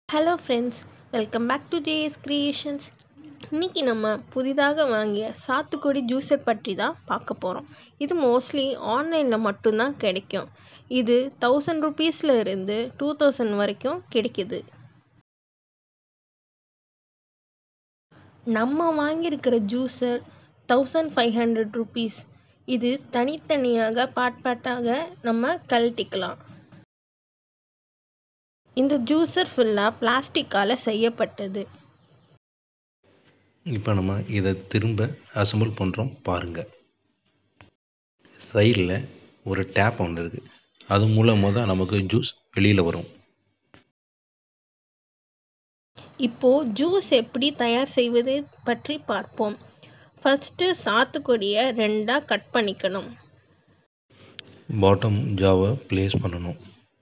hello friends welcome back to JS creations இன்றைக்கி நம்ம புதிதாக வாங்கிய சாத்துக்குடி ஜூஸை பற்றி தான் பார்க்க போகிறோம் இது மோஸ்ட்லி ஆன்லைனில் மட்டும்தான் கிடைக்கும் இது தௌசண்ட் ருபீஸில் இருந்து டூ தௌசண்ட் வரைக்கும் கிடைக்கிது நம்ம வாங்கியிருக்கிற juicer thousand five hundred rupees இது தனித்தனியாக பார்ட் பார்ட்டாக நம்ம கழட்டிக்கலாம் இந்த ஜூஸர் ஃபுல்லாக பிளாஸ்டிக்கால் செய்யப்பட்டது இப்போ நம்ம இதை திரும்ப அசம்பிள் பண்ணுறோம் பாருங்கள் சைடில் ஒரு டேப் ஒன்று இருக்குது அது மூலமாக தான் நமக்கு ஜூஸ் வெளியில் வரும் இப்போது ஜூஸ் எப்படி தயார் செய்வது பற்றி பார்ப்போம் ஃபஸ்ட்டு சாத்துக்குடியை ரெண்டாக கட் பண்ணிக்கணும் பாட்டம் ஜாவை ப்ளேஸ் பண்ணணும்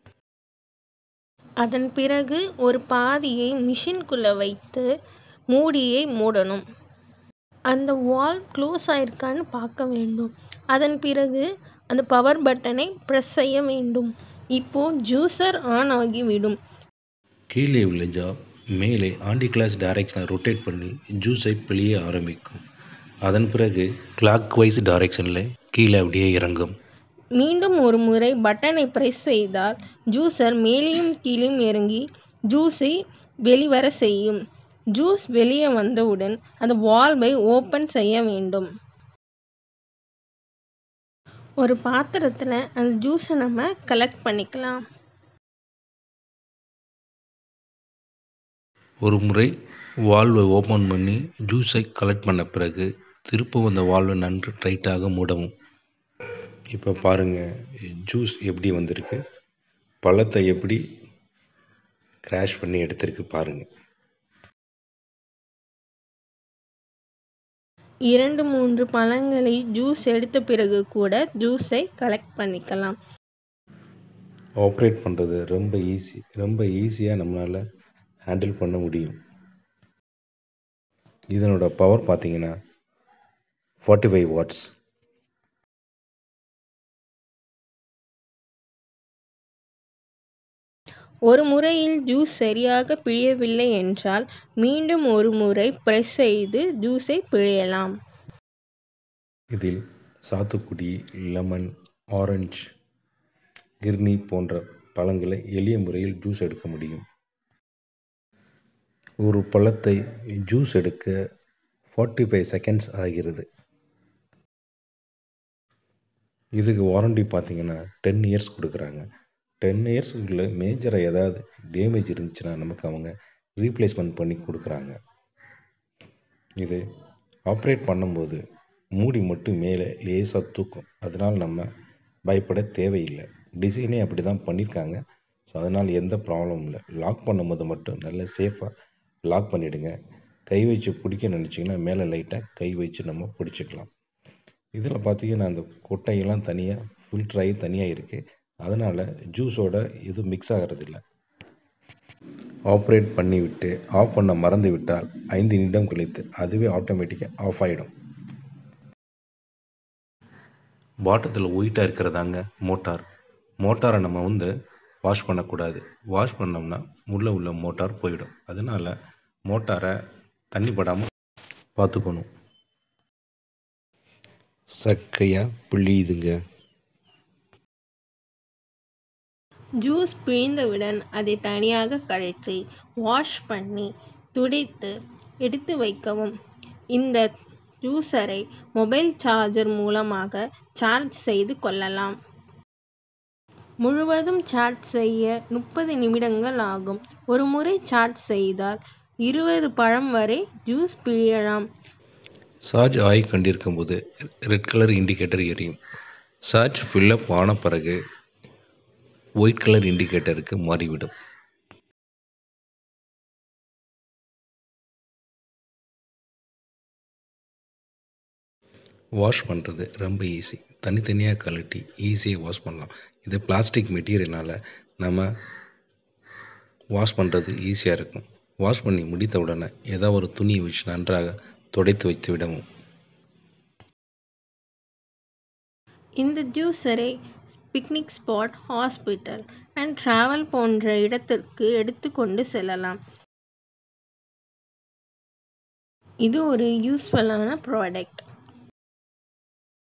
அதன் பிறகு ஒரு பாதியை மிஷின்குள்ளே வைத்து மூடியை மூடணும் அந்த வால் க்ளோஸ் ஆயிருக்கான்னு பார்க்க வேண்டும் அதன் பிறகு அந்த பவர் பட்டனை ப்ரெஸ் செய்ய வேண்டும் இப்போது ஜூஸர் ஆன் ஆகிவிடும் கீழே உள்ள ஜா மேலே ஆண்டி கிளாஸ் டைரெக்ஷனை ரொட்டேட் பண்ணி ஜூஸை பிழிய ஆரம்பிக்கும் அதன் பிறகு கிளாக் வைஸ் டைரெக்ஷனில் கீழே அப்படியே இறங்கும் மீண்டும் ஒரு முறை பட்டனை ப்ரெஸ் செய்தால் ஜூஸர் மேலேயும் கீழும் இறங்கி ஜூஸை வெளிவர செய்யும் ஜூஸ் வெளியே வந்தவுடன் அந்த வால்வை ஓப்பன் செய்ய வேண்டும் ஒரு பாத்திரத்தில் அந்த ஜூஸை நம்ம கலெக்ட் பண்ணிக்கலாம் ஒரு முறை வால்வை ஓப்பன் பண்ணி ஜூஸை கலெக்ட் பண்ண பிறகு திருப்பவும் அந்த வால்வை நன்று டைட்டாக மூடவும் இப்போ பாருங்கள் ஜூஸ் எப்படி வந்திருக்கு பழத்தை எப்படி கிராஷ் பண்ணி எடுத்திருக்கு பாருங்கள் இரண்டு மூன்று பழங்களை ஜூஸ் எடுத்த பிறகு கூட ஜூஸை கலெக்ட் பண்ணிக்கலாம் ஆப்ரேட் பண்ணுறது ரொம்ப ஈஸி ரொம்ப ஈஸியாக நம்மளால் ஹேண்டில் பண்ண முடியும் இதனோட பவர் பார்த்தீங்கன்னா ஃபார்ட்டி ஃபைவ் வாட்ஸ் ஒரு முறையில் ஜூஸ் சரியாக பிழியவில்லை என்றால் மீண்டும் ஒரு முறை ப்ரெஸ் செய்து ஜூஸை பிழியலாம் இதில் சாத்துக்குடி லெமன் ஆரஞ்சு கிர்னி போன்ற பழங்களை எளிய முறையில் ஜூஸ் எடுக்க முடியும் ஒரு பழத்தை ஜூஸ் எடுக்க ஃபார்ட்டி ஃபைவ் செகண்ட்ஸ் ஆகிறது இதுக்கு வாரண்டி பார்த்தீங்கன்னா டென் இயர்ஸ் கொடுக்குறாங்க டென் இயர்ஸுக்குள்ளே மேஜராக ஏதாவது டேமேஜ் இருந்துச்சுன்னா நமக்கு அவங்க ரீப்ளேஸ்மெண்ட் பண்ணி கொடுக்குறாங்க இது ஆப்ரேட் பண்ணும்போது மூடி மட்டும் மேலே லேசாக தூக்கும் அதனால் நம்ம பயப்பட தேவையில்லை டிசைனே அப்படி தான் பண்ணியிருக்காங்க ஸோ அதனால் எந்த ப்ராப்ளமும் இல்லை லாக் பண்ணும்போது மட்டும் நல்ல சேஃபாக லாக் பண்ணிவிடுங்க கை வச்சு பிடிக்க நினச்சிங்கன்னா மேலே லைட்டாக கை வச்சு நம்ம பிடிச்சிக்கலாம் இதில் பார்த்தீங்கன்னா அந்த கொட்டையெல்லாம் தனியாக ஃபில்டர் ஆகி தனியாக இருக்குது அதனால் ஜூஸோட இது மிக்ஸ் ஆகிறதில்ல ஆப்ரேட் பண்ணிவிட்டு ஆஃப் பண்ண மறந்து விட்டால் ஐந்து நிமிடம் கழித்து அதுவே ஆட்டோமேட்டிக்காக ஆஃப் ஆகிடும் பாட்டத்தில் ஒயிட்டாக இருக்கிறதாங்க மோட்டார் மோட்டாரை நம்ம வந்து வாஷ் பண்ணக்கூடாது வாஷ் பண்ணோம்னா உள்ளே உள்ள மோட்டார் போயிடும் அதனால் மோட்டாரை தண்ணி படாமல் பார்த்துக்கணும் சக்கையாக பிழியுதுங்க ஜூஸ் பிழிந்தவுடன் அதை தனியாக கழற்றி வாஷ் பண்ணி துடைத்து எடுத்து வைக்கவும் இந்த ஜூஸரை மொபைல் சார்ஜர் மூலமாக சார்ஜ் செய்து கொள்ளலாம் முழுவதும் சார்ஜ் செய்ய முப்பது நிமிடங்கள் ஆகும் ஒரு முறை சார்ஜ் செய்தால் இருபது பழம் வரை ஜூஸ் பிழியலாம் சார்ஜ் ஆகி கொண்டிருக்கும் போது ரெட் கலர் இண்டிகேட்டர் எரியும் சார்ஜ் ஃபில்லப் ஆன பிறகு ஒயிட் கலர் இண்டிகேட்டருக்கு மாறிவிடும் வாஷ் பண்ணுறது ரொம்ப ஈஸி தனித்தனியாக கழட்டி ஈஸியாக வாஷ் பண்ணலாம் இது பிளாஸ்டிக் மெட்டீரியல்னால் நம்ம வாஷ் பண்ணுறது ஈஸியாக இருக்கும் வாஷ் பண்ணி முடித்த உடனே ஏதாவது ஒரு துணியை வச்சு நன்றாக துடைத்து வைத்து விடவும் இந்த ஜூஸரை picnic spot hospital and travel போன்ற இடத்திற்கு எடுத்துக்கொண்டு செல்லலாம் இது ஒரு யூஸ்ஃபுல்லான ப்ராடக்ட்